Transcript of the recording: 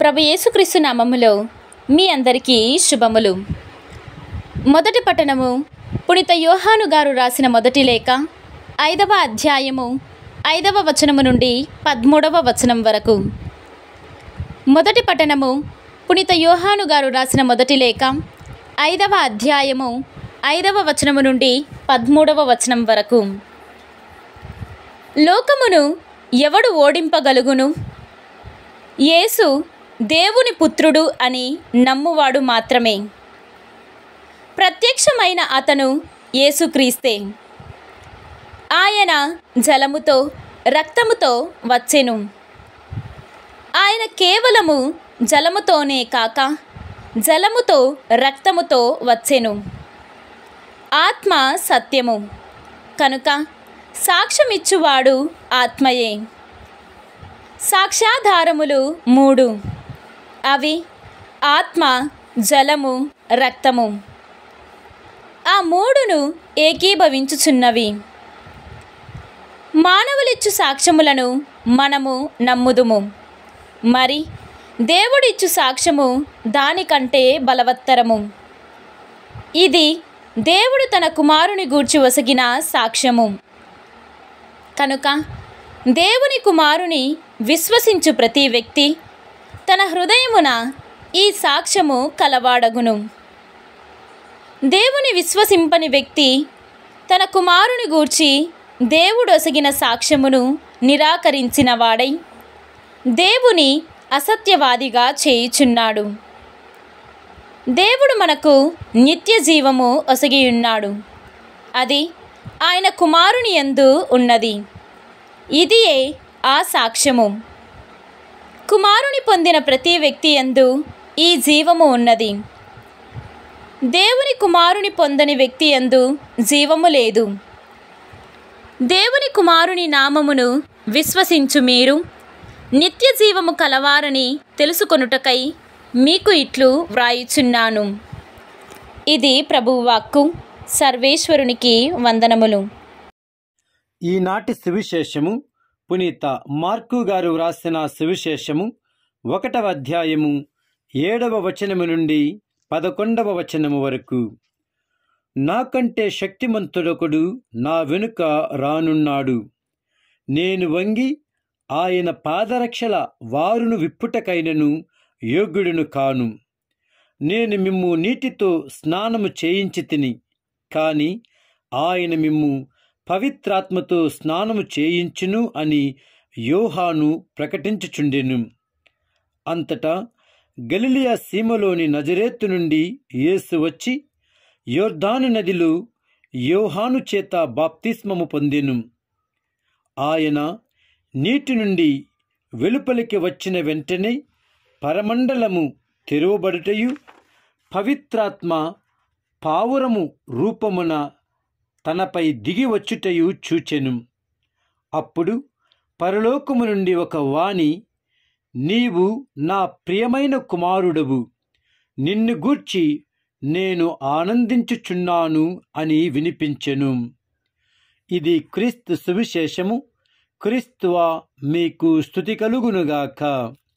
ప్రభు యేసుక్రీస్తు నామములో మీ అందరికీ శుభములు మొదటి పట్టణము పునిత యోహాను గారు రాసిన మొదటి లేఖ ఐదవ అధ్యాయము ఐదవ వచనము నుండి పదమూడవ వచనం వరకు మొదటి పట్టణము పునిత యోహాను గారు రాసిన మొదటి లేఖ ఐదవ అధ్యాయము ఐదవ వచనము నుండి పదమూడవ వచనం వరకు లోకమును ఎవడు ఓడింపగలుగును యేసు దేవుని పుత్రుడు అని నమ్మువాడు మాత్రమే ప్రత్యక్షమైన అతను యేసుక్రీస్తే ఆయన జలముతో రక్తముతో వచ్చెను ఆయన కేవలము జలముతోనే కాక జలముతో రక్తముతో వచ్చెను ఆత్మ సత్యము కనుక సాక్ష్యమిచ్చువాడు ఆత్మయే సాక్ష్యాధారములు మూడు అవి ఆత్మ జలము రక్తము ఆ మూడును ఏకీభవించుచున్నవి మానవులిచ్చు సాక్ష్యములను మనము నమ్ముదుము మరి దేవుడిచ్చు సాక్ష్యము దానికంటే బలవత్తరము ఇది దేవుడు తన కుమారుని గూర్చి వసగిన సాక్ష్యము కనుక దేవుని కుమారుని విశ్వసించు ప్రతి వ్యక్తి తన హృదయమున ఈ సాక్ష్యము కలవాడగును దేవుని విశ్వసింపని వ్యక్తి తన కుమారుని గూర్చి దేవుడు ఒసగిన సాక్ష్యమును నిరాకరించిన వాడై దేవుని అసత్యవాదిగా చేయుచున్నాడు దేవుడు మనకు నిత్య జీవము ఒసగియున్నాడు అది ఆయన కుమారుని యందు ఉన్నది ఇదియే ఆ సాక్ష్యము కుమారుని పొందిన ప్రతి వ్యక్తి యందు ఈ జీవము ఉన్నది దేవుని కుమారుని పొందని వ్యక్తి యందు జీవము లేదు దేవుని కుమారుని నామమును విశ్వసించు మీరు నిత్య జీవము కలవారని తెలుసుకొనుటకై మీకు ఇట్లు వ్రాయుచున్నాను ఇది ప్రభువాక్కు సర్వేశ్వరునికి వందనములు ఈనాటి సువిశేషము పునీత మార్కు గారు వ్రాసిన సువిశేషము ఒకటవ అధ్యాయము ఏడవ వచనము నుండి పదకొండవ వచనము వరకు నాకంటే శక్తిమంతుడొకడు నా వెనుక రానున్నాడు నేను వంగి ఆయన పాదరక్షల వారును విప్పుటకైనను యోగ్యుడును కాను నేను మిమ్ము నీటితో స్నానము చేయించి తిని కాని ఆయన మిమ్ము పవిత్రాత్మతో స్నానము చేయించును అని యోహాను ప్రకటించుచుండెను అంతటా గలిలియా సీమలోని నజరేత్తు నుండి యేసు వచ్చి యోర్దాను నదిలో యోహాను చేత బాప్తిస్మము పొందెను ఆయన నీటి నుండి వెలుపలికి వచ్చిన వెంటనే పరమండలము తెరవబడుటయు పవిత్రాత్మ పావురము రూపమున తనపై దిగి వచ్చుటయు చూచెను అప్పుడు పరలోకము నుండి ఒక వాణి నీవు నా ప్రియమైన కుమారుడవు నిన్ను గూర్చి నేను ఆనందించుచున్నాను అని వినిపించెను ఇది క్రీస్తు సువిశేషము క్రీస్తువా మీకు స్థుతి కలుగునుగాక